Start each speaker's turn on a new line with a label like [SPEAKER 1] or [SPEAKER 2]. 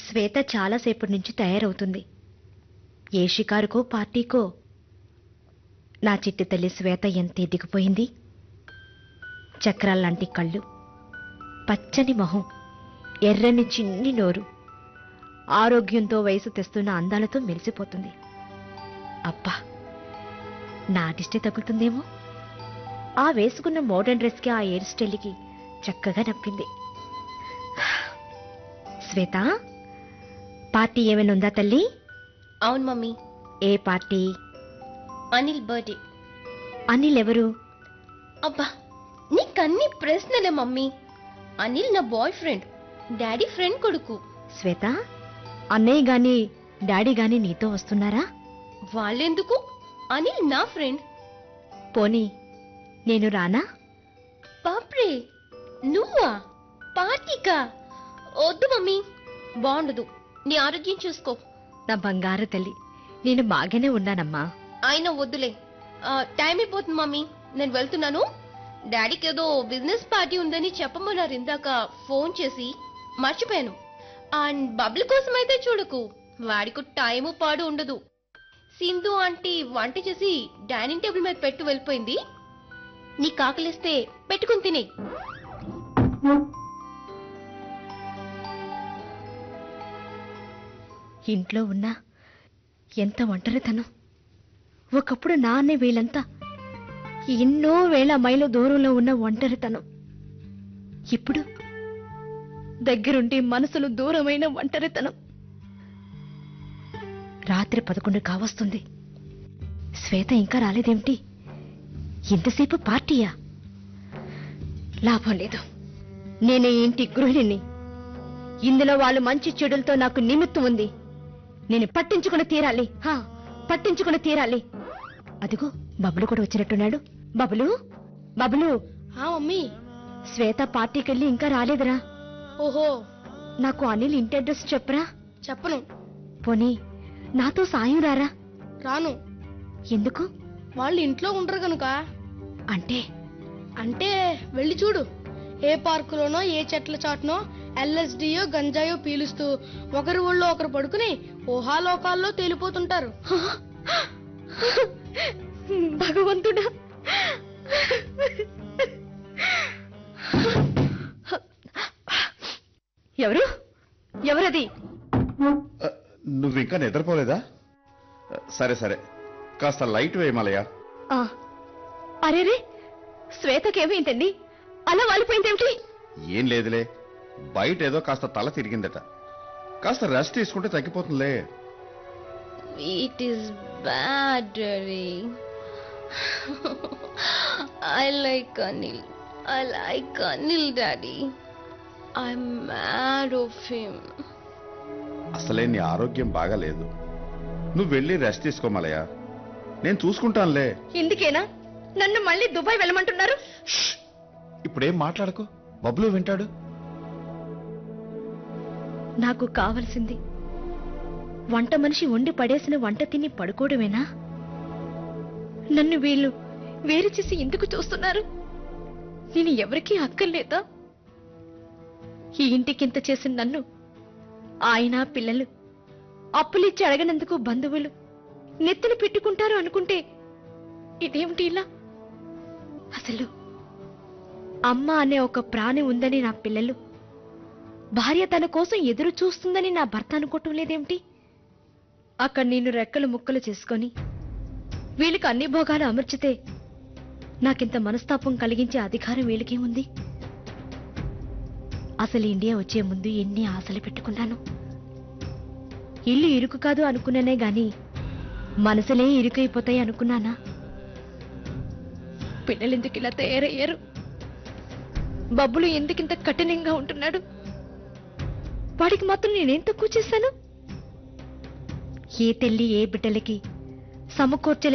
[SPEAKER 1] శ్వేత చాలాసేపటి నుంచి తయారవుతుంది ఏ షికారుకో పార్టీకో నా చిట్టి తల్లి శ్వేత ఎంత ఎదిగిపోయింది చక్రాల్లాంటి కళ్ళు పచ్చని మొహం ఎర్రని చిన్ని నోరు ఆరోగ్యంతో వయసు తెస్తున్న అందాలతో మెరిసిపోతుంది అబ్బా నా దిష్టి తగులుతుందేమో ఆ వేసుకున్న మోడర్న్ డ్రెస్కి ఆ హెయిర్ స్టైల్కి చక్కగా నప్పింది శ్వేత పార్టీ ఏమైనా ఉందా తల్లి
[SPEAKER 2] అవును మమ్మీ
[SPEAKER 1] ఏ పార్టీ
[SPEAKER 2] అనిల్ బర్త్డే
[SPEAKER 1] అనిల్ ఎవరు
[SPEAKER 2] అబ్బా నీకన్ని ప్రశ్నలే మమ్మీ అనిల్ నా బాయ్ ఫ్రెండ్ డాడీ ఫ్రెండ్ కొడుకు
[SPEAKER 1] శ్వేత అన్నయ్య గాని డాడీ గాని నీతో వస్తున్నారా
[SPEAKER 2] వాళ్ళెందుకు అనిల్ నా ఫ్రెండ్
[SPEAKER 1] పోనీ నేను రానా
[SPEAKER 2] బాప్రే నువ్వా పార్టీకా వద్దు మమ్మీ బాగుండదు నీ ఆరోగ్యం చూసుకో
[SPEAKER 1] నా బంగారు తల్లి నేను బాగానే ఉన్నానమ్మా
[SPEAKER 2] అయినా వద్దులే ఆ, టైం అయిపోతుంది మమ్మీ నేను వెళ్తున్నాను డాడీకి ఏదో బిజినెస్ పార్టీ ఉందని చెప్పమన్నారు ఇందాక ఫోన్ చేసి మర్చిపోయాను అండ్ బబ్లు కోసం అయితే చూడకు వాడికి టైము పాడు ఉండదు సింధు ఆంటీ వంట చేసి డైనింగ్ టేబుల్ మీద పెట్టు వెళ్ళిపోయింది నీ కాకలిస్తే పెట్టుకుని తినే
[SPEAKER 1] ఇంట్లో ఉన్నా ఎంత ఒంటరితనం ఒకప్పుడు నాన్నే వీళ్ళంతా ఎన్నో వేల మైలు దూరంలో ఉన్న ఒంటరితనం ఇప్పుడు దగ్గరుండి మనసులు దూరమైన ఒంటరితనం రాత్రి పదకొండు కావస్తుంది శ్వేత ఇంకా రాలేదేమిటి ఇంతసేపు పార్టీయా లాభం లేదు నేనే ఇంటి గృహిణిని ఇందులో వాళ్ళు మంచి చెడులతో నాకు నిమిత్తం ఉంది నేను పట్టించుకుని తీరాలి హా పట్టించుకుని తీరాలి అదిగో బబులు కూడా వచ్చినట్టున్నాడు బబులు బబులు
[SPEAKER 2] ఆ మమ్మీ
[SPEAKER 1] శ్వేత పార్టీకెళ్ళి ఇంకా రాలేదురా
[SPEAKER 2] ఓహో
[SPEAKER 1] నాకు అనిల్ ఇంటి అడ్రస్ చెప్పరా
[SPEAKER 2] చెప్పను
[SPEAKER 1] పోనీ నాతో సాయం రారా
[SPEAKER 2] రాను
[SPEAKER 1] ఎందుకు
[SPEAKER 2] వాళ్ళు ఇంట్లో ఉండరు కనుక
[SPEAKER 1] అంటే
[SPEAKER 2] అంటే వెళ్ళి చూడు ఏ పార్కులోనో ఏ చెట్ల చాటునో ఎల్ఎస్డియో గంజాయో పీలుస్తూ ఒకరి ఊళ్ళో ఒకరు పడుకుని ఊహాలోకాల్లో తేలిపోతుంటారు
[SPEAKER 1] భగవంతుడా ఎవరు ఎవరది
[SPEAKER 3] అ, నువ్వు ఇంకా నిద్రపోలేదా అ, సరే సరే కాస్త లైట్ వేయమలయా
[SPEAKER 1] ఆ, అరేరే శ్వేతకేమైందండి అలా వాలిపోయిందేమిటి
[SPEAKER 3] ఏం లేదులే బయట ఏదో కాస్త తల తిరిగిందట కాస్త రెస్ట్ తీసుకుంటే తగ్గిపోతుందిలే
[SPEAKER 2] it is bad daddy I like Anil I like Anil daddy I mad of him
[SPEAKER 3] అసలే నీ ఆరోగ్యం బాగాలేదు నువ్వు వెళ్ళి రెస్ట్ తీసుకోమలయా నేను చూసుకుంటానులే
[SPEAKER 1] ఇందుకేనా నన్ను మళ్ళీ దుబాయ్ వెళ్ళమంటున్నారు
[SPEAKER 3] ఇప్పుడేం మాట్లాడకు బబ్లు వింటాడు
[SPEAKER 1] నాకు కావలసింది వంట మనిషి వండి పడేసిన వంట తిని పడుకోవడమేనా నన్ను వీళ్ళు వేరు చేసి ఎందుకు చూస్తున్నారు నేను ఎవరికీ అక్కర్లేదా ఈ ఇంటికింత చేసిన నన్ను ఆయన పిల్లలు అప్పులిచ్చి అడగనందుకు బంధువులు నెత్తిన పెట్టుకుంటారు అనుకుంటే ఇదేమిటి ఇలా అసలు అమ్మ అనే ఒక ప్రాణి ఉందని నా పిల్లలు భార్య తన కోసం ఎదురు చూస్తుందని నా భర్త అనుకోవటం లేదేమిటి అక్కడ నేను రెక్కలు ముక్కలు చేసుకొని వీళ్ళకి అన్ని భోగాలు అమర్చితే నాకింత మనస్తాపం కలిగించే అధికారం వీళ్ళకేముంది అసలు ఇండియా వచ్చే ముందు ఎన్ని ఆశలు పెట్టుకున్నాను ఇల్లు ఇరుకు కాదు అనుకున్నానే గాని మనసులే ఇరుకైపోతాయి అనుకున్నానా పిల్లలెందుకు ఇలా తయారయ్యారు బబ్బులు ఎందుకింత కఠినంగా ఉంటున్నాడు వాడికి మాత్రం నేనేం తక్కువ చేశాను ఏ తల్లి ఏ బిడ్డలకి సమకూర్చలే